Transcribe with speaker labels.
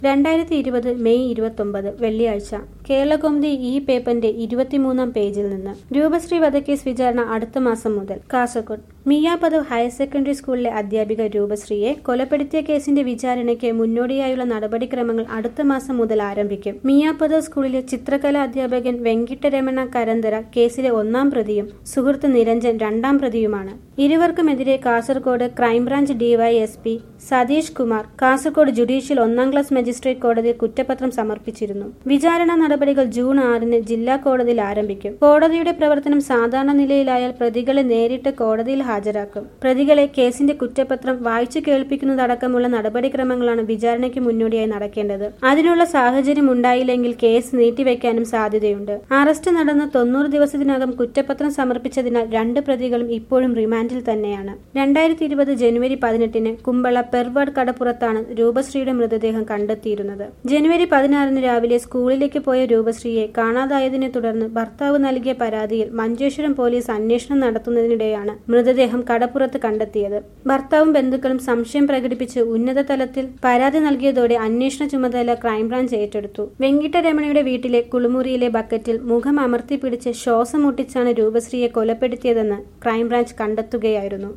Speaker 1: രണ്ടായിരത്തി ഇരുപത് മെയ് ഇരുപത്തൊമ്പത് വെള്ളിയാഴ്ച കേരളകൗമുദി ഈ പേപ്പറിന്റെ ഇരുപത്തിമൂന്നാം പേജിൽ നിന്ന് രൂപശ്രീ വധക്കേസ് വിചാരണ അടുത്ത മാസം മുതൽ കാസർഗോഡ് മിയാപദവ് ഹയർ സെക്കൻഡറി സ്കൂളിലെ അധ്യാപിക രൂപശ്രീയെ കൊലപ്പെടുത്തിയ കേസിന്റെ വിചാരണയ്ക്ക് മുന്നോടിയായുള്ള നടപടിക്രമങ്ങൾ അടുത്ത മാസം മുതൽ ആരംഭിക്കും മിയാപദവ് സ്കൂളിലെ ചിത്രകലാ അധ്യാപകൻ വെങ്കിട്ടരമണ കരന്തര കേസിലെ ഒന്നാം പ്രതിയും സുഹൃത്ത് നിരഞ്ജൻ രണ്ടാം പ്രതിയുമാണ് ഇരുവർക്കുമെതിരെ Kasaragod crime branch DYSP Satheesh Kumar Kasaragod judicial ഒന്നാം ക്ലാസ് മജിസ്ട്രേറ്റ് കോടതിയിൽ കുറ്റപത്രം സമർപ്പിച്ചിരുന്നു വിചാരണ നടപടികൾ ജൂൺ ആറിന് ജില്ലാ കോടതിയിൽ ആരംഭിക്കും കോടതിയുടെ പ്രവർത്തനം സാധാരണ നിലയിലായാൽ പ്രതികളെ നേരിട്ട് കോടതിയിൽ ഹാജരാക്കും പ്രതികളെ കേസിന്റെ കുറ്റപത്രം വായിച്ചു കേൾപ്പിക്കുന്നതടക്കമുള്ള നടപടിക്രമങ്ങളാണ് വിചാരണയ്ക്ക് മുന്നോടിയായി നടക്കേണ്ടത് അതിനുള്ള സാഹചര്യം ഉണ്ടായില്ലെങ്കിൽ കേസ് നീട്ടിവെക്കാനും സാധ്യതയുണ്ട് അറസ്റ്റ് നടന്ന തൊണ്ണൂറ് ദിവസത്തിനകം കുറ്റപത്രം സമർപ്പിച്ചതിനാൽ രണ്ട് പ്രതികളും ഇപ്പോഴും റിമാൻഡിൽ തന്നെയാണ് രണ്ടായിരത്തി ഇരുപത് ജനുവരി പതിനെട്ടിന് കുമ്പള പെർവാഡ് കടപ്പുറത്താണ് രൂപശ്രീയുടെ മൃതദേഹം കണ്ടെത്തിയിരുന്നത് ജനുവരി പതിനാറിന് രാവിലെ സ്കൂളിലേക്ക് പോയ രൂപശ്രീയെ കാണാതായതിനെ തുടർന്ന് ഭർത്താവ് നൽകിയ പരാതിയിൽ മഞ്ചേശ്വരം പോലീസ് അന്വേഷണം നടത്തുന്നതിനിടെയാണ് മൃതദേഹം കടപ്പുറത്ത് കണ്ടെത്തിയത് ഭർത്താവും ബന്ധുക്കളും സംശയം പ്രകടിപ്പിച്ച് ഉന്നത തലത്തിൽ പരാതി നൽകിയതോടെ അന്വേഷണ ചുമതല ക്രൈംബ്രാഞ്ച് ഏറ്റെടുത്തു വെങ്കിട്ടരമണയുടെ വീട്ടിലെ കുളിമുറിയിലെ ബക്കറ്റിൽ മുഖം അമർത്തി പിടിച്ച് ശ്വാസം മുട്ടിച്ചാണ് രൂപശ്രീയെ കൊലപ്പെടുത്തിയതെന്ന് ക്രൈംബ്രാഞ്ച് കണ്ടെത്തുകയായിരുന്നു